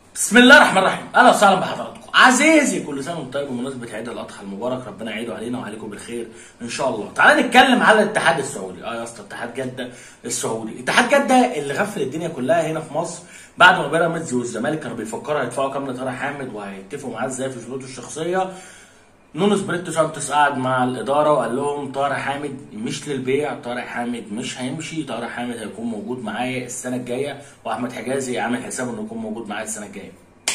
بسم الله الرحمن الرحيم اهلا وسهلا بحضراتكم عزيزي كل سنه وانت طيب بمناسبه عيد الاضحى المبارك ربنا يعيده علينا وعليكم بالخير ان شاء الله تعالى نتكلم على الاتحاد السعودي اه يا اسطى اتحاد جده السعودي اتحاد جده اللي غفل الدنيا كلها هنا في مصر بعد ما بيراميدز والزمالك كانوا بيفكروا هيدفعوا كام لطارق حامد وهيتفقوا معاه ازاي في شروطه الشخصيه نونو سبريتو سانتوس قعد مع الاداره وقال لهم طارق حامد مش للبيع طارق حامد مش هيمشي طارق حامد هيكون موجود معايا السنه الجايه واحمد حجازي عامل حسابه انه يكون موجود معايا السنه الجايه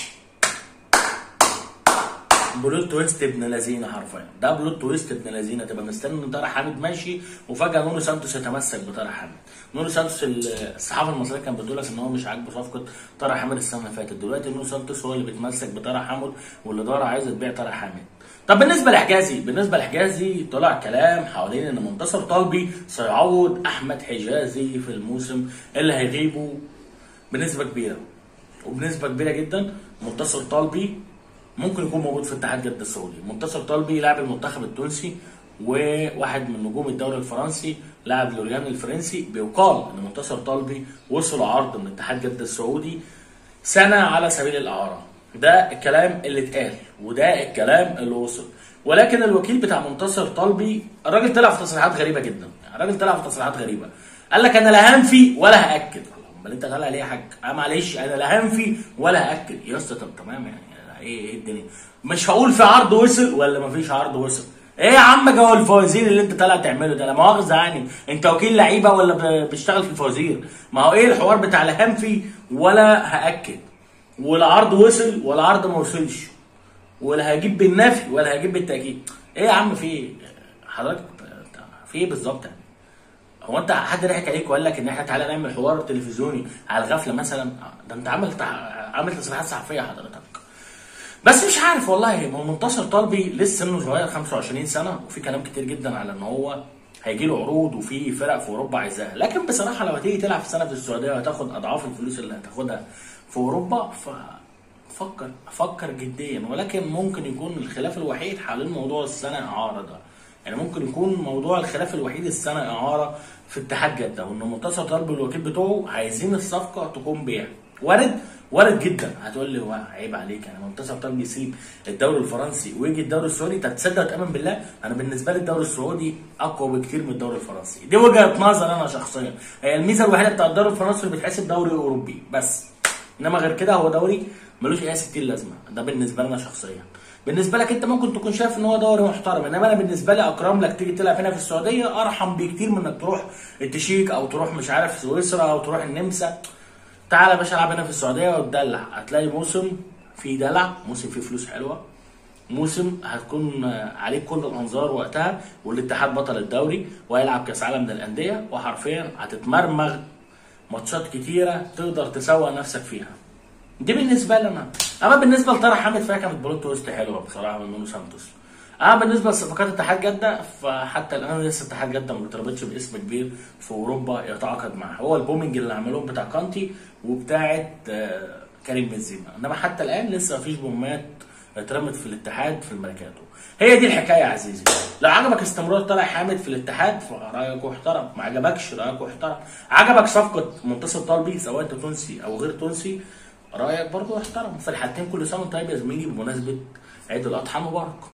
بلوت تويست ابن لذينه حرفيا ده بلوت تويست ابن لذينه تبقى مستني ان طارق حامد ماشي وفجاه نونو سانتوس يتمسك بطارق حامد نونو سانتوس الصحافه المصريه كانت بتقول لك ان هو مش عاجبه صفقه طارق حامد السنه اللي فاتت دلوقتي نونو سانتوس هو اللي بيتمسك بطارق حامد والاداره عايزه تبيع طارق حامد طب بالنسبه لحجازي بالنسبه لحجازي طلع كلام حوالين ان منتصر طلبي سيعوض احمد حجازي في الموسم اللي هيغيبه بنسبه كبيره وبنسبه كبيره جدا منتصر طلبي ممكن يكون موجود في اتحاد جده السعودي منتصر طلبي لاعب المنتخب التونسي وواحد من نجوم الدوري الفرنسي لاعب لوريان الفرنسي بيقال ان منتصر طلبي وصل عرض من اتحاد جده السعودي سنه على سبيل الاعاره ده الكلام اللي اتقال وده الكلام اللي وصل ولكن الوكيل بتاع منتصر طلبي الراجل طلع في تصريحات غريبه جدا الراجل طلع في تصريحات غريبه قال لك انا لا هنفي ولا هاكد امال انت طالع ليه يا حاج آه معلش انا لا هنفي ولا هاكد يا اسطى طب تمام يعني ايه ايه الدنيا مش هقول في عرض وصل ولا مفيش عرض وصل ايه يا عم جو الفوازير اللي انت طالع تعمله ده لا مؤاخذه يعني انت وكيل لعيبه ولا بتشتغل في الفوازير ما هو ايه الحوار بتاع لا هنفي ولا هاكد ولا عرض وصل ولا عرض ما وصلش ولا هجيب بالنفي ولا هجيب بالتاكيد ايه يا عم في ايه حضرتك في ايه بالظبط يعني هو انت حد ضحك عليك وقال لك ان احنا تعالى نعمل حوار تلفزيوني على الغفله مثلا ده انت عامل عامل تصريحات صحفيه حضرتك بس مش عارف والله ما منتصر طلبي لسه سنه صغير 25 سنه وفي كلام كتير جدا على ان هو هيجي له عروض وفي فرق في اوروبا عايزاها لكن بصراحه لو هتيجي تلعب في سنه في السعوديه وهتاخد اضعاف الفلوس اللي هتاخدها في اوروبا ففكر فكر جديا ولكن ممكن يكون الخلاف الوحيد حوالين موضوع السنه اعاره ده يعني ممكن يكون موضوع الخلاف الوحيد السنه اعاره في اتحاد جده وان منتصر طلب الوكيل بتوعه عايزين الصفقه تكون بيع وارد وارد جدا هتقول لي هو عيب عليك يعني منتصر طلب يسيب الدوري الفرنسي ويجي الدوري السعودي طب تصدق وتامن بالله انا بالنسبه لي الدوري السعودي اقوى بكتير من الدوري الفرنسي دي وجهه نظر انا شخصيا هي الميزه الوحيده بتاع الدوري الفرنسي اللي بيتحسب دوري اوروبي بس انما غير كده هو دوري ملوش اي 60 لازمه ده بالنسبه لنا شخصيا بالنسبه لك انت ممكن تكون شايف ان هو دوري محترم انما انا بالنسبه لي اكرم لك تيجي تلعب هنا في السعوديه ارحم بكتير من انك تروح التشيك او تروح مش عارف سويسرا او تروح النمسا تعالى يا باشا العب هنا في السعوديه وتدلع هتلاقي موسم فيه دلع موسم فيه فلوس حلوه موسم هتكون عليك كل الانظار وقتها والاتحاد بطل الدوري وهيلعب كاس عالم للانديه وحرفيا هتتمرمغ ماتشات كتيره تقدر تسوق نفسك فيها دي بالنسبه لي انا اما بالنسبه لطارق حامد فهي كانت بلوت تويست حلوه بصراحه من نونو سانتوس اما بالنسبه لصفقات اتحاد جده فحتى الان لسه اتحاد جده ما بيتربطش باسم كبير في اوروبا يتعاقد معاه هو البومنج اللي عملوه بتاع كانتي وبتاعه كريم بنزيما انما حتى الان لسه ما فيش بومات اترمت في الاتحاد في الميركاتو هي دي الحكايه يا عزيزي لو عجبك استمرار طارق حامد في الاتحاد فرايك محترم ما عجبكش رايك محترم عجبك صفقه منتصر طلبي سواء انت تونسي او غير تونسي رايك برضه محترم في الحالتين كل سنه طيب يا زميلي بمناسبه عيد الاضحى مبارك